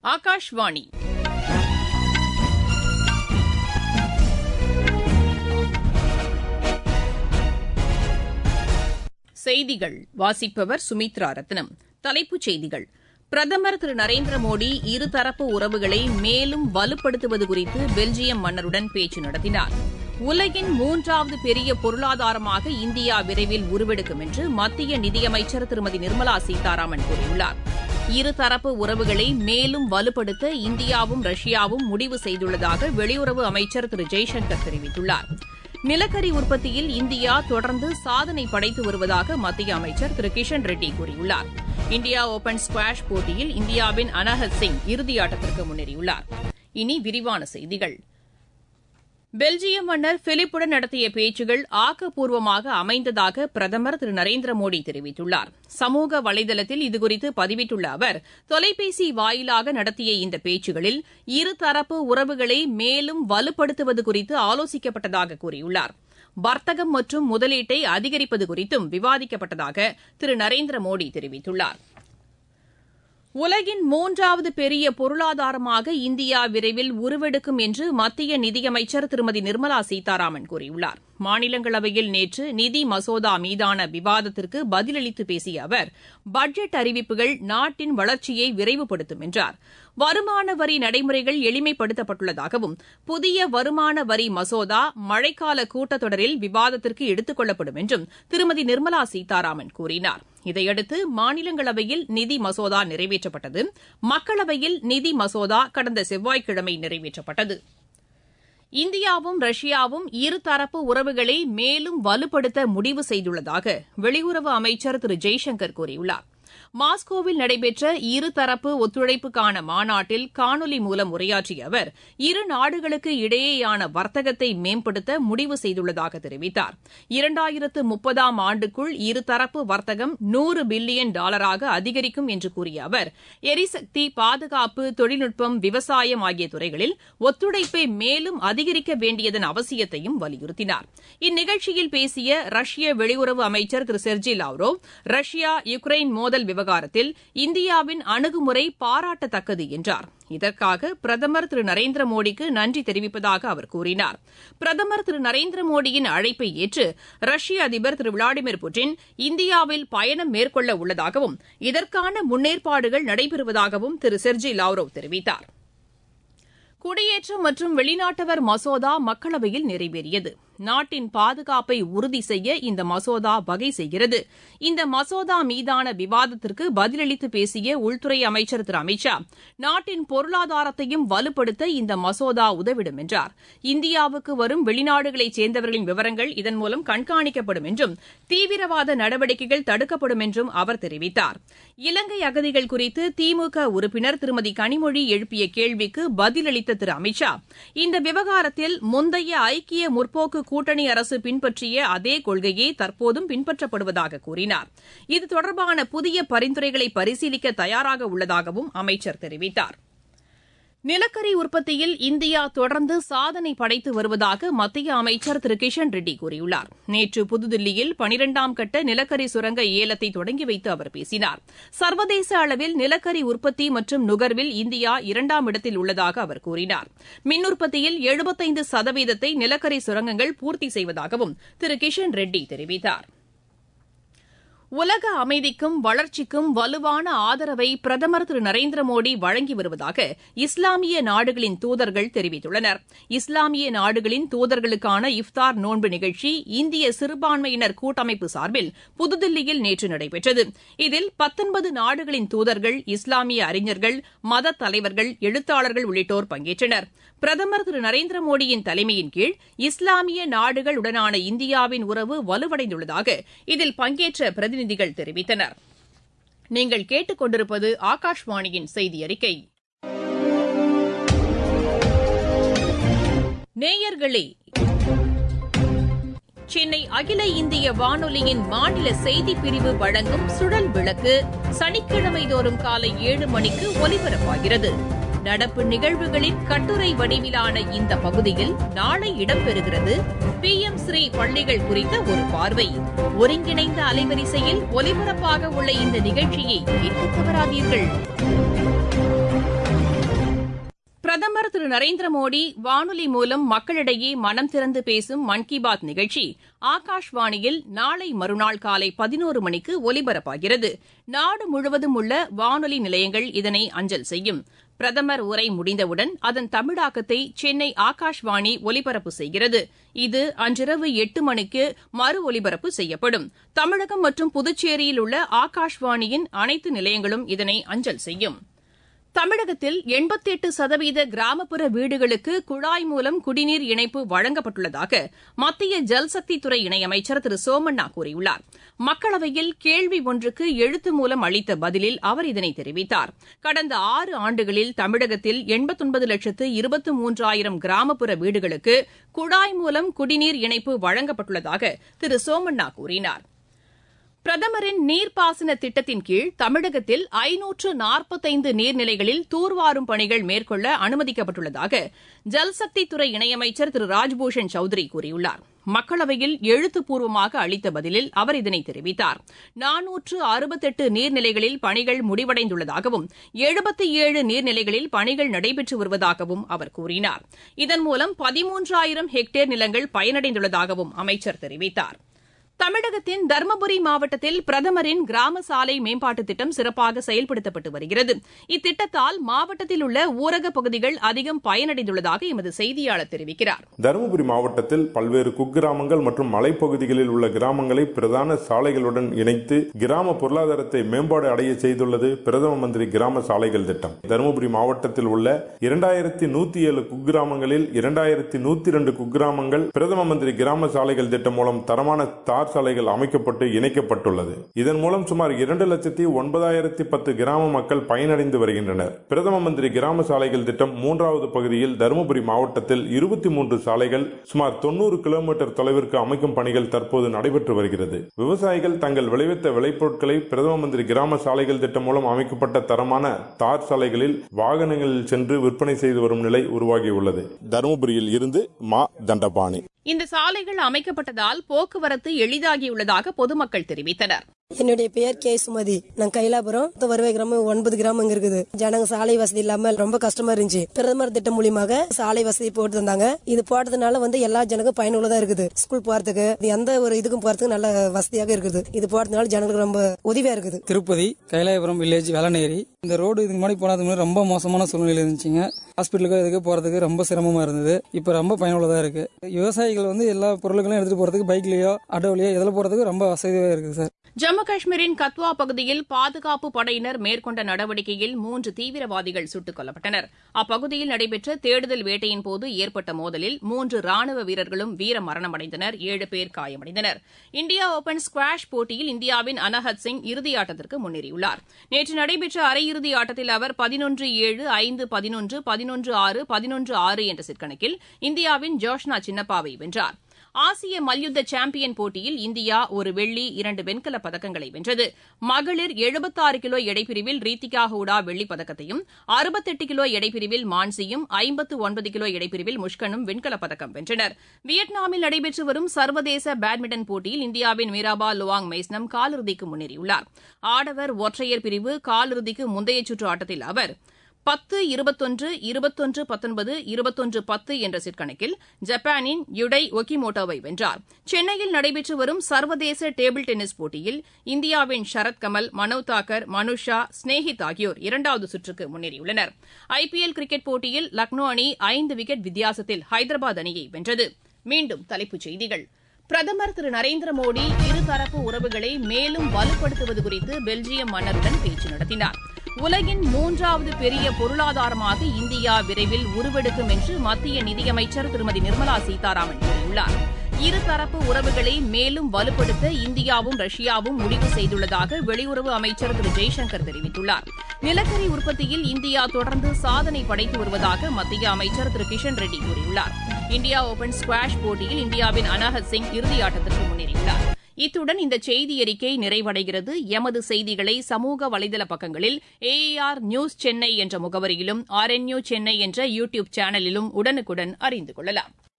ஆகாஷ்வாணி செய்திகள் வாசிப்பவர் சுமித்ரா ரத்னம் தலைப்புச் செய்திகள் பிரதமர் திரு நரேந்திர மோடி இருதரப்பு உறவுகளை மேலும் வலுப்படுத்துவது குறித்து பெல்ஜியம் மன்னருடன் பேச்சு நடத்தினார் உலகின் மூன்றாவது பெரிய பொருளாதாரமாக இந்தியா விரைவில் உருவெடுக்கும் என்று மத்திய நிதியமைச்சர் திருமதி நிர்மலா சீதாராமன் கூறியுள்ளார் இருதரப்பு உறவுகளை மேலும் வலுப்படுத்த இந்தியாவும் ரஷ்யாவும் முடிவு செய்துள்ளதாக வெளியுறவு அமைச்சர் திரு ஜெய்சங்கர் தெரிவித்துள்ளார் நிலக்கரி உற்பத்தியில் இந்தியா தொடர்ந்து சாதனை படைத்து வருவதாக மத்திய அமைச்சர் திரு கிஷன் ரெட்டி கூறியுள்ளார் இந்தியா ஓபன் ஸ்குவாஷ் போட்டியில் இந்தியாவின் அனஹத் சிங் இறுதியாட்டத்திற்கு முன்னேறியுள்ளார் இனி விரிவான செய்திகள் பெல்ஜியம் மன்னர் பிலிப்புடன் நடத்திய பேச்சுகள் ஆக்கப்பூர்வமாக அமைந்ததாக பிரதமர் திரு நரேந்திர மோடி தெரிவித்துள்ளார் சமூக வலைதளத்தில் இதுகுறித்து பதிவிட்டுள்ள அவர் தொலைபேசி வாயிலாக நடத்திய இந்த பேச்சுகளில் இருதரப்பு உறவுகளை மேலும் வலுப்படுத்துவது குறித்து ஆலோசிக்கப்பட்டதாக கூறியுள்ளார் வர்த்தகம் மற்றும் முதலீட்டை அதிகரிப்பது குறித்தும் விவாதிக்கப்பட்டதாக திரு நரேந்திர மோடி தெரிவித்துள்ளார் உலகின் மூன்றாவது பெரிய பொருளாதாரமாக இந்தியா விரைவில் உருவெடுக்கும் என்று மத்திய நிதியமைச்சர் திருமதி நிர்மலா சீதாராமன் கூறியுள்ளார் மாநிலங்களவையில் நேற்று நிதி மசோதா மீதான விவாதத்திற்கு பதிலளித்து பேசிய அவர் பட்ஜெட் அறிவிப்புகள் நாட்டின் வளர்ச்சியை விரைவுபடுத்தும் என்றார் வருமான வரி நடைமுறைகள் எளிமைப்படுத்தப்பட்டுள்ளதாகவும் புதிய வருமான வரி மசோதா மழைக்கால கூட்டத்தொடரில் விவாதத்திற்கு எடுத்துக் கொள்ளப்படும் என்றும் திருமதி நிர்மலா சீதாராமன் கூறினார் இதையடுத்து மாநிலங்களவையில் நிதி மசோதா நிறைவேற்றப்பட்டது மக்களவையில் நிதி மசோதா கடந்த செவ்வாய்க்கிழமை நிறைவேற்றப்பட்டது இந்தியாவும் ரஷ்யாவும் இருதரப்பு உறவுகளை மேலும் வலுப்படுத்த முடிவு செய்துள்ளதாக வெளியுறவு அமைச்சர் திரு ஜெய்சங்கர் கூறியுள்ளார் மாஸ்கோவில் நடைபெற்ற இருதரப்பு ஒத்துழைப்புக்கான மாநாட்டில் காணொலி மூலம் உரையாற்றிய அவர் இரு நாடுகளுக்கு இடையேயான வர்த்தகத்தை மேம்படுத்த முடிவு செய்துள்ளதாக தெரிவித்தார் இரண்டாயிரத்து முப்பதாம் ஆண்டுக்குள் இருதரப்பு வர்த்தகம் நூறு பில்லியன் டாலராக அதிகரிக்கும் என்று கூறிய அவர் எரிசக்தி பாதுகாப்பு தொழில்நுட்பம் விவசாயம் ஆகிய துறைகளில் ஒத்துழைப்பை மேலும் அதிகரிக்க வேண்டியதன் அவசியத்தையும் வலியுறுத்தினார் இந்நிகழ்ச்சியில் பேசிய ரஷ்ய வெளியுறவு அமைச்சர் திரு செர்ஜி லாவ்ரோவ் ரஷ்யா யுக்ரைன் மோதல் விவகாரத்தில் இந்தியாவின் அணுகுமுறை பாராட்டத்தக்கது என்றார் இதற்காக பிரதமர் திரு நரேந்திர மோடிக்கு நன்றி தெரிவிப்பதாக அவர் கூறினார் பிரதமர் திரு நரேந்திர மோடியின் அழைப்பை ஏற்று ரஷ்ய அதிபர் திரு விளாடிமிர் புட்டின் இந்தியாவில் பயணம் மேற்கொள்ள உள்ளதாகவும் இதற்கான முன்னேற்பாடுகள் நடைபெறுவதாகவும் திரு செர்ஜி லாவ்ரோவ் தெரிவித்தார் குடியேற்றம் மற்றும் வெளிநாட்டவர் மசோதா மக்களவையில் நிறைவேறியது நாட்டின் பாதுகாப்பை உறுதி செய்ய இந்த மசோதா வகை செய்கிறது இந்த மசோதா மீதான விவாதத்திற்கு பதிலளித்து பேசிய உள்துறை அமைச்சர் திரு அமித் ஷா நாட்டின் பொருளாதாரத்தையும் வலுப்படுத்த இந்த மசோதா உதவிடும் என்றார் இந்தியாவுக்கு வரும் வெளிநாடுகளைச் சேர்ந்தவர்களின் விவரங்கள் இதன் மூலம் கண்காணிக்கப்படும் என்றும் தீவிரவாத நடவடிக்கைகள் தடுக்கப்படும் என்றும் அவர் தெரிவித்தார் இலங்கை அகதிகள் குறித்து திமுக உறுப்பினர் திருமதி கனிமொழி எழுப்பிய கேள்விக்கு பதிலளித்த திரு அமித் ஷா இந்த விவகாரத்தில் முந்தைய ஐக்கிய முற்போக்கு கூட்டணி அரசு பின்பற்றிய அதே கொள்கையே தற்போதும் பின்பற்றப்படுவதாக கூறினார் இது தொடர்பான புதிய பரிந்துரைகளை பரிசீலிக்க தயாராக உள்ளதாகவும் அமைச்சர் தெரிவித்தார் நிலக்கரி உற்பத்தியில் இந்தியா தொடர்ந்து சாதனை படைத்து வருவதாக மத்திய அமைச்சர் திரு கிஷன் ரெட்டி கூறியுள்ளார் நேற்று புதுதில்லியில் பனிரெண்டாம் கட்ட நிலக்கரி சுரங்க ஏலத்தை தொடங்கி வைத்து அவர் பேசினார் சர்வதேச அளவில் நிலக்கரி உற்பத்தி மற்றும் நுகர்வில் இந்தியா இரண்டாம் இடத்தில் உள்ளதாக அவர் கூறினார் மின் உற்பத்தியில் எழுபத்தைந்து சதவீதத்தை நிலக்கரி சுரங்கங்கள் பூர்த்தி செய்வதாகவும் திரு கிஷன் ரெட்டி தெரிவித்தார் உலக அமைதிக்கும் வளர்ச்சிக்கும் வலுவான ஆதரவை பிரதமர் திரு நரேந்திர மோடி வழங்கி வருவதாக இஸ்லாமிய நாடுகளின் தூதர்கள் தெரிவித்துள்ளனர் இஸ்லாமிய நாடுகளின் தூதர்களுக்கான இஃப்தார் நோன்பு நிகழ்ச்சி இந்திய சிறுபான்மையினர் கூட்டமைப்பு சார்பில் புதுதில்லியில் நேற்று நடைபெற்றது இதில் பத்தொன்பது நாடுகளின் தூதர்கள் இஸ்லாமிய அறிஞர்கள் மத தலைவர்கள் எழுத்தாளர்கள் உள்ளிட்டோர் பங்கேற்றனர் பிரதமர் திரு நரேந்திர மோடியின் தலைமையின் கீழ் இஸ்லாமிய நாடுகளுடனான இந்தியாவின் உறவு வலுவடைந்துள்ளதாக இதில் பங்கேற்ற பிரதிநிதிகள் தெரிவித்தனர் நீங்கள் கேட்டுக் கொண்டிருப்பது ஆகாஷ்வாணியின் செய்தி அறிக்கை நேயர்களே சென்னை அகில இந்திய வானொலியின் மாநில செய்திப் பிரிவு வழங்கும் சுழல் விளக்கு சனிக்கிழமை தோறும் காலை ஏழு மணிக்கு ஒலிபரப்பாகிறது நடப்பு நிகழ்வுகளின் கட்டுரை வடிவிலான இந்த பகுதியில் நாளை இடம்பெறுகிறது பி எம் ஸ்ரீ பள்ளிகள் குறித்த ஒரு பார்வை ஒருங்கிணைந்த அலைவரிசையில் ஒலிபரப்பாக உள்ள இந்த நிகழ்ச்சியை கேட்க தவறாதீர்கள் திரு நரேந்திர மோடி வானொலி மூலம் மக்களிடையே மனம் திறந்து பேசும் மன் கி பாத் நிகழ்ச்சி ஆகாஷ்வாணியில் நாளை மறுநாள் காலை பதினோரு மணிக்கு ஒலிபரப்பாகிறது நாடு முழுவதும் உள்ள வானொலி நிலையங்கள் இதனை அஞ்சல் செய்யும் பிரதமர் உரை முடிந்தவுடன் அதன் தமிழாக்கத்தை சென்னை ஆகாஷ்வாணி ஒலிபரப்பு செய்கிறது இது அன்றிரவு எட்டு மணிக்கு மறு ஒலிபரப்பு செய்யப்படும் தமிழகம் மற்றும் புதுச்சேரியில் உள்ள ஆகாஷ்வாணியின் அனைத்து நிலையங்களும் இதனை அஞ்சல் செய்யும் தமிழகத்தில் எண்பத்தெட்டு சதவீத கிராமப்புற வீடுகளுக்கு குழாய் மூலம் குடிநீர் இணைப்பு வழங்கப்பட்டுள்ளதாக மத்திய ஜல்சக்தித்துறை இணையமைச்சர் திரு சோமண்ணா கூறியுள்ளார் மக்களவையில் கேள்வி ஒன்றுக்கு எழுத்து மூலம் அளித்த பதிலில் அவர் இதனை தெரிவித்தார் கடந்த ஆறு ஆண்டுகளில் தமிழகத்தில் எண்பத்தொன்பது லட்சத்து இருபத்து மூன்றாயிரம் கிராமப்புற வீடுகளுக்கு குழாய் மூலம் குடிநீர் இணைப்பு வழங்கப்பட்டுள்ளதாக திரு சோமண்ணா கூறினார் பிரதமரின் நீர்ப்பாசன திட்டத்தின் கீழ் தமிழகத்தில் ஐநூற்று நாற்பத்தைந்து நீர்நிலைகளில் தூர்வாரும் பணிகள் மேற்கொள்ள அனுமதிக்கப்பட்டுள்ளதாக ஜல்சக்தித்துறை இணையமைச்சர் திரு ராஜ்பூஷன் சௌத்ரி கூறியுள்ளார் மக்களவையில் எழுத்துப்பூர்வமாக அளித்த பதிலில் அவர் இதனை தெரிவித்தார் நானூற்று அறுபத்தெட்டு நீர்நிலைகளில் பணிகள் முடிவடைந்துள்ளதாகவும் எழுபத்தி ஏழு நீர்நிலைகளில் பணிகள் நடைபெற்று வருவதாகவும் அவர் கூறினார் இதன் மூலம் பதிமூன்றாயிரம் ஹெக்டேர் நிலங்கள் பயனடைந்துள்ளதாகவும் அமைச்சர் தெரிவித்தார் தமிழகத்தின் தருமபுரி மாவட்டத்தில் பிரதமரின் கிராம சாலை மேம்பாட்டுத் திட்டம் சிறப்பாக செயல்படுத்தப்பட்டு வருகிறது இத்திட்டத்தால் மாவட்டத்தில் உள்ள ஊரகப் பகுதிகள் அதிகம் பயனடைந்துள்ளதாக எமது செய்தியாளர் தெரிவிக்கிறார் தருமபுரி மாவட்டத்தில் பல்வேறு குக்கிராமங்கள் மற்றும் மலைப்பகுதிகளில் உள்ள கிராமங்களை பிரதான சாலைகளுடன் இணைத்து கிராம பொருளாதாரத்தை மேம்பாடு அடைய செய்துள்ளது பிரதம மந்திரி கிராம சாலைகள் திட்டம் தருமபுரி மாவட்டத்தில் உள்ள இரண்டாயிரத்தி நூத்தி ஏழு குக்கிராமங்களில் இரண்டாயிரத்தி நூத்தி இரண்டு குக்கிராமங்கள் பிரதம மந்திரி கிராம சாலைகள் திட்டம் மூலம் தரமான தார் சாலைகள் அமைக்கப்பட்டு இணைக்கப்பட்டுள்ளது இதன் மூலம் சுமார் இரண்டு லட்சத்தி ஒன்பதாயிரத்தி பத்து கிராம மக்கள் பயனடைந்து வருகின்றனர் பிரதம மந்திரி கிராம சாலைகள் திட்டம் மூன்றாவது பகுதியில் தருமபுரி மாவட்டத்தில் இருபத்தி மூன்று சாலைகள் சுமார் தொண்ணூறு கிலோமீட்டர் தொலைவிற்கு அமைக்கும் பணிகள் தற்போது நடைபெற்று வருகிறது விவசாயிகள் தங்கள் விளைவித்த விளைபொருட்களை பிரதம மந்திரி கிராம சாலைகள் திட்டம் மூலம் அமைக்கப்பட்ட தரமான தார் சாலைகளில் வாகனங்களில் சென்று விற்பனை செய்து வரும் நிலை உருவாகியுள்ளது தருமபுரியில் இருந்து மா தண்டபாணி இந்த சாலைகள் அமைக்கப்பட்டதால் போக்குவரத்து எளிதாகியுள்ளதாக பொதுமக்கள் தெரிவித்தனர் என்னுடைய பெயர் கே சுமதி நான் கைலாபுரம் வருவாய் கிராமம் ஒன்பது கிராமம் இங்க இருக்குது ஜனங்க சாலை வசதி இல்லாம ரொம்ப கஷ்டமா இருந்துச்சு பிரதமர் திட்டம் மூலியமாக சாலை வசதி போட்டு தந்தாங்க இது போட்டதுனால வந்து எல்லா ஜனங்களும் பயனுள்ளதா இருக்குது ஸ்கூல் போறதுக்கு எந்த ஒரு இதுக்கும் போறதுக்கு நல்ல வசதியாக இருக்குது இது போட்டதுனால ஜனங்களுக்கு ரொம்ப உதவியா இருக்குது திருப்பதி கைலாயபுரம் வில்லேஜ் வேளநேரி இந்த ரோடு இதுக்கு முன்னாடி போனதுக்கு முன்னாடி ரொம்ப மோசமான சூழ்நிலை இருந்துச்சுங்க ஹாஸ்பிட்டலுக்கு இதுக்கு போறதுக்கு ரொம்ப சிரமமா இருந்தது இப்ப ரொம்ப பயனுள்ளதா இருக்கு விவசாயிகள் வந்து எல்லா பொருட்களும் எடுத்துட்டு போறதுக்கு பைக்லயோ ஆட்டோலயோ இதில் போறதுக்கு ரொம்ப வசதியா இருக்குது சார் ஜம்மு காஷ்மீரின் கத்வா பகுதியில் பாதுகாப்பு படையினர் மேற்கொண்ட நடவடிக்கையில் மூன்று தீவிரவாதிகள் சுட்டுக் கொல்லப்பட்டனர் அப்பகுதியில் நடைபெற்ற தேடுதல் வேட்டையின் போது ஏற்பட்ட மோதலில் மூன்று ராணுவ வீரர்களும் வீர மரணமடைந்தனர் ஏழு பேர் காயமடைந்தனர் இந்தியா ஓபன் ஸ்குவாஷ் போட்டியில் இந்தியாவின் அனஹத் சிங் இறுதியாட்டத்திற்கு முன்னேறியுள்ளார் நேற்று நடைபெற்ற அரையிறுதி ஆட்டத்தில் அவர் பதினொன்று ஏழு ஐந்து பதினொன்று பதினொன்று ஆறு பதினொன்று ஆறு என்ற செட் கணக்கில் இந்தியாவின் ஜோஷ்னா சின்னப்பாவை வென்றார் ஆசிய மல்யுத்த சாம்பியன் போட்டியில் இந்தியா ஒரு வெள்ளி இரண்டு வெண்கலப் பதக்கங்களை வென்றது மகளிர் எழுபத்தாறு கிலோ எடைப்பிரிவில் ரீத்திகா ஹூடா வெள்ளிப் பதக்கத்தையும் அறுபத்தெட்டு கிலோ எடைப்பிரிவில் மான்சியும் ஐம்பத்து ஒன்பது கிலோ எடைப்பிரிவில் முஷ்கனும் வெண்கலப் பதக்கம் வென்றனர் வியட்நாமில் நடைபெற்று வரும் சர்வதேச பேட்மிண்டன் போட்டியில் இந்தியாவின் மீராபா லுவாங் மைஸ்னம் காலிறுதிக்கு முன்னேறியுள்ளார் ஆடவர் ஒற்றையர் பிரிவு காலிறுதிக்கு முந்தைய சுற்று ஆட்டத்தில் அவர் பத்து இருபத்தொன்று இருபத்தொன்று பத்தொன்பது இருபத்தொன்று பத்து என்ற செட் கணக்கில் ஜப்பானின் யுடை ஒகிமோட்டோவை வென்றார் சென்னையில் நடைபெற்று வரும் சர்வதேச டேபிள் டென்னிஸ் போட்டியில் இந்தியாவின் ஷரத் கமல் மனவ் தாக்கர் மனுஷா ஸ்னேஹித் ஆகியோர் இரண்டாவது சுற்றுக்கு முன்னேறியுள்ளனர் ஐபிஎல் கிரிக்கெட் போட்டியில் லக்னோ அணி ஐந்து விக்கெட் வித்தியாசத்தில் ஹைதராபாத் அணியை வென்றது மீண்டும் தலைப்புச் செய்திகள் பிரதமர் திரு நரேந்திர மோடி இருதரப்பு உறவுகளை மேலும் வலுப்படுத்துவது குறித்து பெல்ஜியம் மன்னருடன் பேச்சு நடத்தினார் உலகின் மூன்றாவது பெரிய பொருளாதாரமாக இந்தியா விரைவில் உருவெடுக்கும் என்று மத்திய நிதியமைச்சர் திருமதி நிர்மலா சீதாராமன் கூறியுள்ளார் இருதரப்பு உறவுகளை மேலும் வலுப்படுத்த இந்தியாவும் ரஷ்யாவும் முடிவு செய்துள்ளதாக வெளியுறவு அமைச்சர் திரு ஜெய்சங்கர் தெரிவித்துள்ளார் நிலக்கரி உற்பத்தியில் இந்தியா தொடர்ந்து சாதனை படைத்து வருவதாக மத்திய அமைச்சர் திரு கிஷன் ரெட்டி கூறியுள்ளார் இந்தியா ஓபன் ஸ்குவாஷ் போட்டியில் இந்தியாவின் அனாஹத் சிங் இறுதியாட்டத்திற்கு முன்னேறியுள்ளார் இத்துடன் இந்த செய்தி அறிக்கை நிறைவடைகிறது எமது செய்திகளை சமூக வலைதள பக்கங்களில் ஏஆர் நியூஸ் சென்னை என்ற முகவரியிலும் ஆர்என்யூ சென்னை என்ற யூ டியூப் சேனலிலும் உடனுக்குடன் அறிந்து கொள்ளலாம்